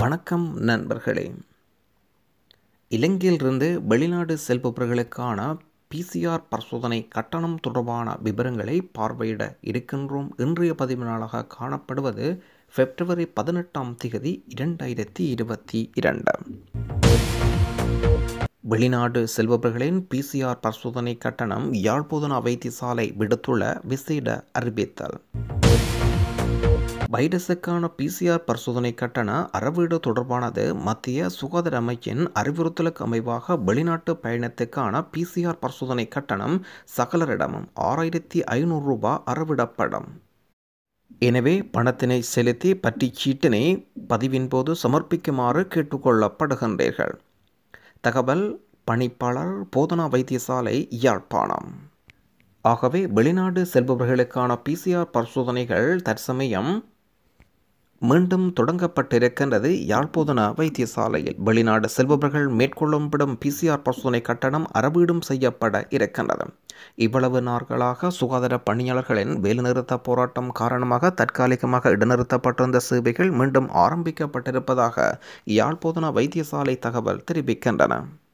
வணக்கம் நண்பர்களே இலங்கையிலிருந்து வெளிநாடு செல்பவர்களுக்கான பிசிஆர் பரிசோதனை கட்டணம் தொடர்பான விவரங்களை பார்வையிட இருக்கின்றோம் இன்றைய பதிவு நாளாக காணப்படுவது பிப்ரவரி பதினெட்டாம் தேதி இரண்டாயிரத்தி இருபத்தி இரண்டு வெளிநாடு செல்பவர்களின் பிசிஆர் பரிசோதனை கட்டணம் யாழ்ப்பாண வைத்தியசாலை விடுத்துள்ள விசேட அறிவித்தல் வைரஸுக்கான பிசிஆர் பரிசோதனை கட்டண அறவீடு தொடர்பானது மத்திய சுகாதார அமைச்சின் அறிவுறுத்தலுக்கு அமைவாக வெளிநாட்டு பயணத்துக்கான பிசிஆர் பரிசோதனை கட்டணம் சகலரிடமும் ஆறாயிரத்தி ஐநூறு ரூபாய் அறவிடப்படும் எனவே பணத்தினை செலுத்தி பற்றிச் சீட்டினை பதிவின் போது சமர்ப்பிக்குமாறு கேட்டுக்கொள்ளப்படுகின்றீர்கள் தகவல் பணிப்பாளர் போதனா வைத்தியசாலை யாழ்ப்பாணம் ஆகவே வெளிநாடு செல்பவர்களுக்கான பிசிஆர் பரிசோதனைகள் தற்சமயம் மீண்டும் தொடங்கப்பட்டிருக்கின்றது யாழ்ப்பாண வைத்தியசாலையில் வெளிநாடு செல்பவர்கள் மேற்கொள்ளப்படும் பிசிஆர் பரிசோதனை கட்டணம் அறவீடும் செய்யப்பட இருக்கின்றது இவ்வளவு நாட்களாக சுகாதார பணியாளர்களின் வேலைநிறுத்த போராட்டம் காரணமாக தற்காலிகமாக இடைநிறுத்தப்பட்டிருந்த சேவைகள் மீண்டும் ஆரம்பிக்கப்பட்டிருப்பதாக யாழ்ப்பாண வைத்தியசாலை தகவல் தெரிவிக்கின்றன